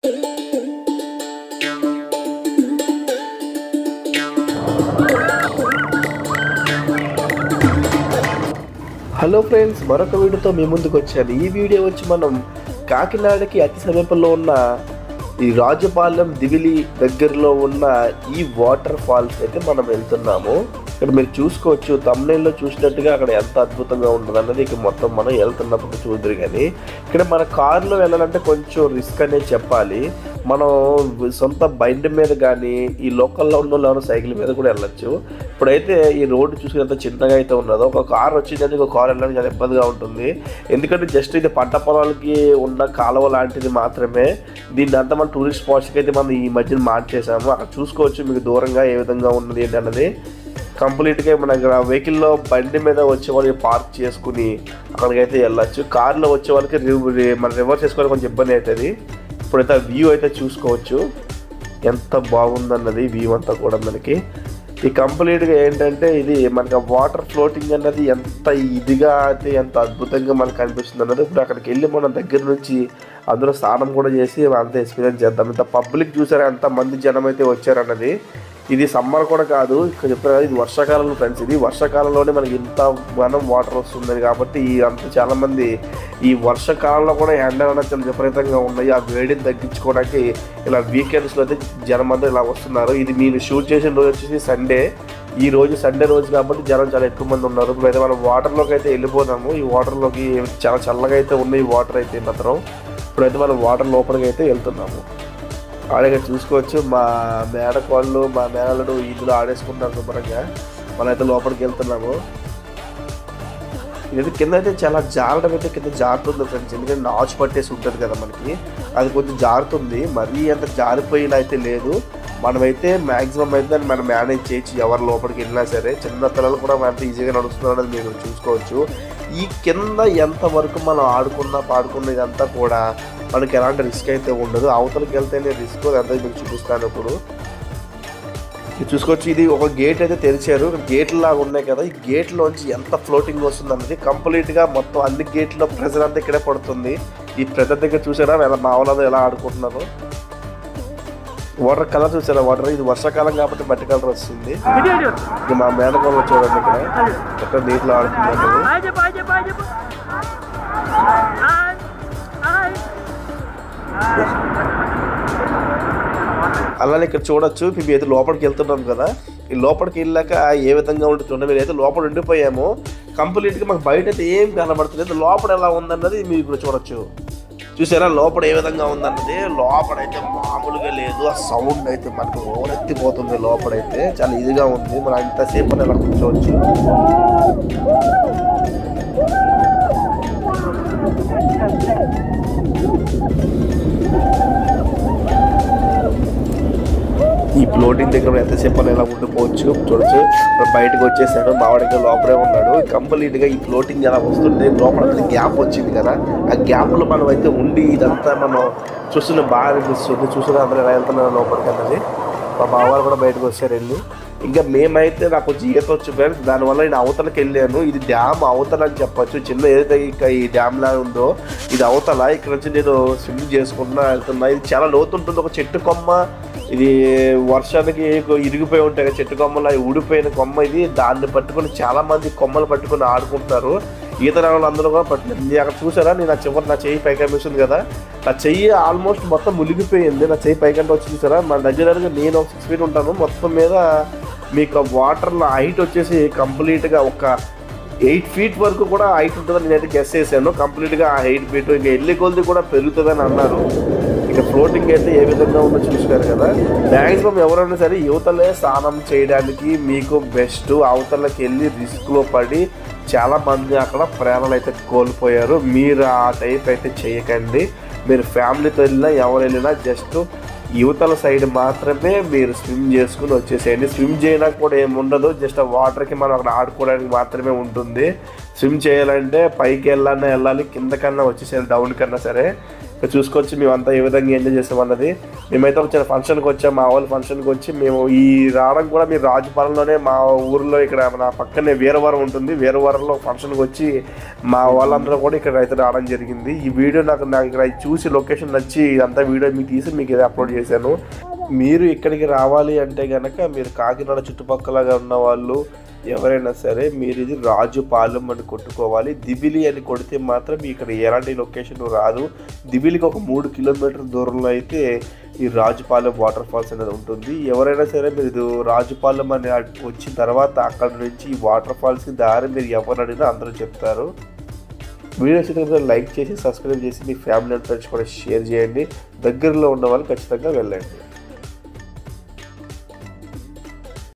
Hello friends మరొక వీడియోతో మీ ముందుకు వచ్చాను ఈ వీడియో వచ్చి మనం కాకినాడకి అతి సమీపంలో ఉన్న ఈ రాజపాలెం దివిలి దగ్గరలో ఉన్న ఈ వాటర్ ఫాల్స్ అయితే మనం వెళ్తున్నాము ఇక్కడ మీరు చూసుకోవచ్చు తమిళలో చూసినట్టుగా అక్కడ ఎంత అద్భుతంగా ఉంటుంది అన్నది ఇక మొత్తం మనం వెళ్తున్నప్పుడు చూద్దరు కానీ ఇక్కడ మన కారులో వెళ్ళాలంటే కొంచెం రిస్క్ అనేది చెప్పాలి మనం సొంత బండి మీద కానీ ఈ లోకల్లో ఉన్న వాళ్ళు ఎవరైనా సైకిల్ మీద కూడా వెళ్ళొచ్చు ఇప్పుడైతే ఈ రోడ్డు చూసి ఎంత చిన్నగా అయితే ఉన్నదో ఒక కార్ వచ్చిందని ఒక కార్ వెళ్ళడానికి చాలా ఇబ్బందిగా ఉంటుంది ఎందుకంటే జస్ట్ ఇది పంట పొలాలకి ఉన్న కాలువ లాంటిది మాత్రమే దీన్ని అంతా మన టూరిస్ట్ స్పాట్స్కి అయితే మనం ఈ మధ్యన మార్చేసాము అక్కడ చూసుకోవచ్చు మీకు దూరంగా ఏ విధంగా ఉన్నది ఏంటి అన్నది కంప్లీట్గా మన ఇక్కడ వెహికల్లో బండి మీద వచ్చే వాళ్ళకి పార్క్ చేసుకుని అక్కడికైతే వెళ్ళొచ్చు కార్లో వచ్చే వాళ్ళకి రి- రి- మన రివర్స్ చేసుకోవడానికి కొంచెం ఇబ్బంది అవుతుంది ఇప్పుడైతే వ్యూ అయితే చూసుకోవచ్చు ఎంత బాగుందన్నది వ్యూ అంతా కూడా మనకి ఈ కంప్లీట్గా ఏంటంటే ఇది మనకి వాటర్ ఫ్లోటింగ్ అన్నది ఎంత ఇదిగా అయితే ఎంత అద్భుతంగా మనకు కనిపిస్తుంది అన్నది ఇప్పుడు అక్కడికి వెళ్ళి మనం దగ్గర నుంచి అందులో స్నానం కూడా చేసి అంత ఎక్స్పీరియన్స్ చేద్దాం ఇంత పబ్లిక్ చూసారా ఎంత మంది జనం అయితే వచ్చారన్నది ఇది సమ్మర్ కూడా కాదు ఇక్కడ చెప్పారు కదా ఇది వర్షాకాలంలో ఫ్రెండ్స్ ఇది వర్షాకాలంలోనే మనకి ఇంత మనం వాటర్ వస్తుంది కాబట్టి ఈ అంత చాలా మంది ఈ వర్షాకాలంలో కూడా ఎండలు అనేది చాలా విపరీతంగా ఉన్నాయి ఆ వేడిని తగ్గించుకోవడానికి ఇలా వీకెండ్స్లో అయితే జనం అంతా ఇలా వస్తున్నారు ఇది మీరు షూట్ చేసిన రోజు వచ్చేసి సండే ఈ రోజు సండే రోజు కాబట్టి జనం చాలా ఎక్కువ మంది ఉన్నారు ఇప్పుడు అయితే మనం వాటర్లోకి అయితే వెళ్ళిపోదాము ఈ వాటర్లోకి చాలా చల్లగా అయితే ఉన్నాయి ఈ వాటర్ అయితే మాత్రం ఇప్పుడైతే మనం వాటర్ లోపలికి అయితే వెళ్తున్నాము ఆడగా చూసుకోవచ్చు మా మేడకోళ్ళు మా మేనల్లుడు ఈదులో ఆడేసుకుంటారు శుభ్రంగా మనం అయితే లోపలికి వెళ్తున్నాము ఇది కింద అయితే చాలా జారడం అయితే కింద జారుతుంది ఫ్రెండ్స్ ఎందుకంటే నాచు పట్టేసి ఉంటుంది కదా మనకి అది కొంచెం జారుతుంది మరీ అంత జారిపోయిన అయితే లేదు మనమైతే మ్యాక్సిమం అయితే దాన్ని మనం మేనేజ్ చేయొచ్చు ఎవరు లోపలికి వెళ్ళినా సరే చిన్న పిల్లలు కూడా అంత ఈజీగా నడుస్తున్నారు అనేది మీరు చూసుకోవచ్చు ఈ కింద ఎంత వరకు మనం ఆడుకున్నా పాడుకున్న ఇదంతా కూడా మనకి ఎలాంటి రిస్క్ అయితే ఉండదు అవతలకి వెళ్తేనే రిస్క్ అదంతా మీకు చూపిస్తాను ఇప్పుడు ఇది చూసుకోవచ్చు ఇది ఒక గేట్ అయితే తెరిచారు గేట్ లాగా ఉన్నాయి కదా ఈ గేట్ లోంచి ఎంత ఫ్లోటింగ్ వస్తుంది అన్నది కంప్లీట్ గా మొత్తం అన్ని గేట్లో ప్రెజర్ అంతా ఇక్కడే పడుతుంది ఈ ప్రెజర్ దగ్గర చూసారా ఎలా మా వాళ్ళందరూ ఎలా ఆడుకుంటున్నారు వాటర్ కలర్ చూసారా వాటర్ ఇది వర్షాకాలం కాబట్టి మట్టి కలర్ వస్తుంది ఇది మా మేనకోళ్ళు చూడండి ఇక్కడ ఎక్కడ నీటిలో ఆడుతున్నారు Aja pak, aja pak, aja pak. Ay, ay. అలానే ఇక్కడ చూడొచ్చు మేము అయితే లోపలికి వెళ్తున్నాం కదా ఈ లోపలికి వెళ్ళాక ఏ విధంగా ఉంటుంది చూడండి మేము అయితే లోపల ఉండిపోయాము కంప్లీట్గా మాకు బయట అయితే ఏం కనబడతలేదు లోపల ఎలా ఉందన్నది మీరు ఇప్పుడు చూడొచ్చు చూసారా లోపల ఏ విధంగా ఉందన్నది లోపల అయితే మామూలుగా లేదు ఆ సౌండ్ అయితే మనకు ఓరెత్తిపోతుంది లోపలైతే చాలా ఇదిగా ఉంది మనం అంతసేపు ఎలా కూర్చోవచ్చు ఈ ఫ్లోటింగ్ దగ్గర మనం ఎంతసేపు అని ఎలా ఉండిపోవచ్చు చూడొచ్చు ఇప్పుడు బయటకు వచ్చేసాడు మావాడికి లోపలే ఉన్నాడు కంప్లీట్ గా ఈ ఫ్లోటింగ్ ఎలా వస్తుంటే లోపల గ్యాప్ వచ్చింది కదా ఆ గ్యాప్ లో మనం అయితే ఉండి ఇదంతా మనం చూస్తున్న బాగా అనిపిస్తుంది చూస్తున్న అందరూ ఎలా వెళ్తున్నారు లోపలికి అన్నది మా బావారు కూడా బయటకు వచ్చారు వెళ్ళి ఇంకా మేమైతే నాకు కొంచెం ఈత వచ్చు ఫ్రెండ్స్ దానివల్ల నేను అవతలకి వెళ్ళాను ఇది డ్యామ్ అవతల అని చెప్పొచ్చు చిన్న ఏదైతే ఇక ఈ డ్యామ్ లా ఉందో ఇది అవతల ఇక్కడ నుంచి నేను స్విమ్ చేసుకుంటున్నా వెళ్తున్నా ఇది చాలా లోతు ఉంటుంది ఒక చెట్టు కొమ్మ ఇది వర్షానికి ఇరిగిపోయి ఉంటాయి కదా చెట్టు కొమ్మలు అవి ఊడిపోయిన కొమ్మ ఇది దాన్ని పట్టుకొని చాలా మంది కొమ్మలు పట్టుకొని ఆడుకుంటారు ఈత రావాలి అందరూ కూడా పట్టుకుని నేను అక్కడ చూసారా నేను నా చివరి నా చెయ్యి పైకి కనిపిస్తుంది కదా నా చెయ్యి ఆల్మోస్ట్ మొత్తం మునిగిపోయింది నా చెయ్యి పైకంటే వచ్చి చూసారా మన దగ్గర దగ్గర నేను ఒక సిక్స్ ఫీట్ ఉంటాను మొత్తం మీద మీకు వాటర్లో హైట్ వచ్చేసి కంప్లీట్గా ఒక ఎయిట్ ఫీట్ వరకు కూడా హైట్ ఉంటుందని నేనైతే గెస్ చేశాను కంప్లీట్గా ఆ ఎయిట్ ఫీట్ ఇంకా ఎల్లి కొద్ది కూడా పెరుగుతుందని అన్నారు ఇక ఫ్లోటింగ్ అయితే ఏ విధంగా ఉందో చూసినారు కదా మ్యాక్సిమం ఎవరైనా సరే యువతలే స్నానం చేయడానికి మీకు బెస్ట్ అవతలకి వెళ్ళి రిస్క్లో పడి చాలా మంది అక్కడ ప్రాణాలు అయితే కోల్పోయారు మీరు ఆ టైప్ అయితే చేయకండి మీరు ఫ్యామిలీతో వెళ్ళినా ఎవరు వెళ్ళినా జస్ట్ యువతల సైడ్ మాత్రమే మీరు స్విమ్ చేసుకుని వచ్చేసేయండి స్విమ్ చేయడానికి కూడా ఏమి ఉండదు జస్ట్ ఆ వాటర్కి మనం అక్కడ ఆడుకోవడానికి మాత్రమే ఉంటుంది స్విమ్ చేయాలంటే పైకి వెళ్ళాలన్నా వెళ్ళాలి కింద కన్నా వచ్చేసేయాలి డౌన్ కన్నా సరే ఇక్కడ చూసుకోవచ్చు మేమంతా ఏ విధంగా ఎంజాయ్ చేస్తామన్నది మేమైతే ఒక చిన్న ఫంక్షన్కి వచ్చాం మా వాళ్ళ ఫంక్షన్కి వచ్చి మేము ఈ రావడం కూడా మీరు రాజుపాలెంలోనే మా ఊర్లో ఇక్కడ నా పక్కనే వీరవరం ఉంటుంది వీరవరంలో ఫంక్షన్కి వచ్చి మా వాళ్ళందరూ కూడా ఇక్కడ అయితే రావడం జరిగింది ఈ వీడియో నాకు నాకు ఇక్కడ చూసి లొకేషన్ నచ్చి ఇదంతా వీడియో మీకు తీసి మీకు ఇది అప్లోడ్ చేశాను మీరు ఇక్కడికి రావాలి అంటే కనుక మీరు కాకినాడ చుట్టుపక్కలగా ఉన్న వాళ్ళు ఎవరైనా సరే మీరు ఇది రాజుపాలెం అని కొట్టుకోవాలి దిబిలి అని కొడితే మాత్రం మీ ఇక్కడ ఎలాంటి లొకేషన్ రాదు దిబిలికి ఒక మూడు కిలోమీటర్ దూరంలో అయితే ఈ రాజుపాలెం వాటర్ ఫాల్స్ అనేది ఉంటుంది ఎవరైనా సరే మీరు ఇది రాజుపాలెం అని వచ్చిన తర్వాత అక్కడ నుంచి ఈ వాటర్ ఫాల్స్కి దారి మీరు ఎవరు అడిగినా అందరూ చెప్తారు వీడియోస్ అయితే లైక్ చేసి సబ్స్క్రైబ్ చేసి మీ ఫ్యామిలీ అండ్ ఫ్రెండ్స్ కూడా షేర్ చేయండి దగ్గరలో ఉన్న వాళ్ళు ఖచ్చితంగా వెళ్ళండి